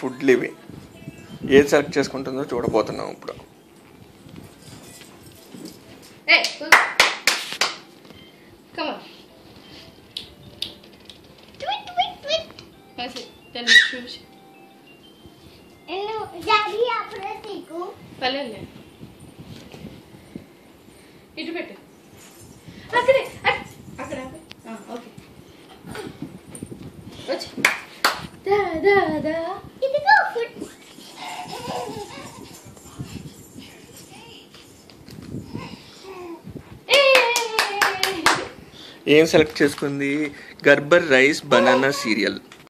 ఫుడ్లు ఇవి ఏది సెలెక్ట్ చేసుకుంటుందో చూడబోతున్నాం ఇప్పుడు Hey, look. Come on. Tweet, tweet, tweet. That's it. Then you choose. ఎన్ను డాడీ అప్పుడే తీకు పల్లెలే ఇటు పెట్టు అక్కడే అక్- అక్కడ అక్కడ. ఆ, ఓకే వచ్చి దా దా దా ఇదిగో ఫుడ్ ఏయ్! ఏం సెలెక్ట్ చేసుకుంది గర్బర్ రైస్ బనానా సీరియల్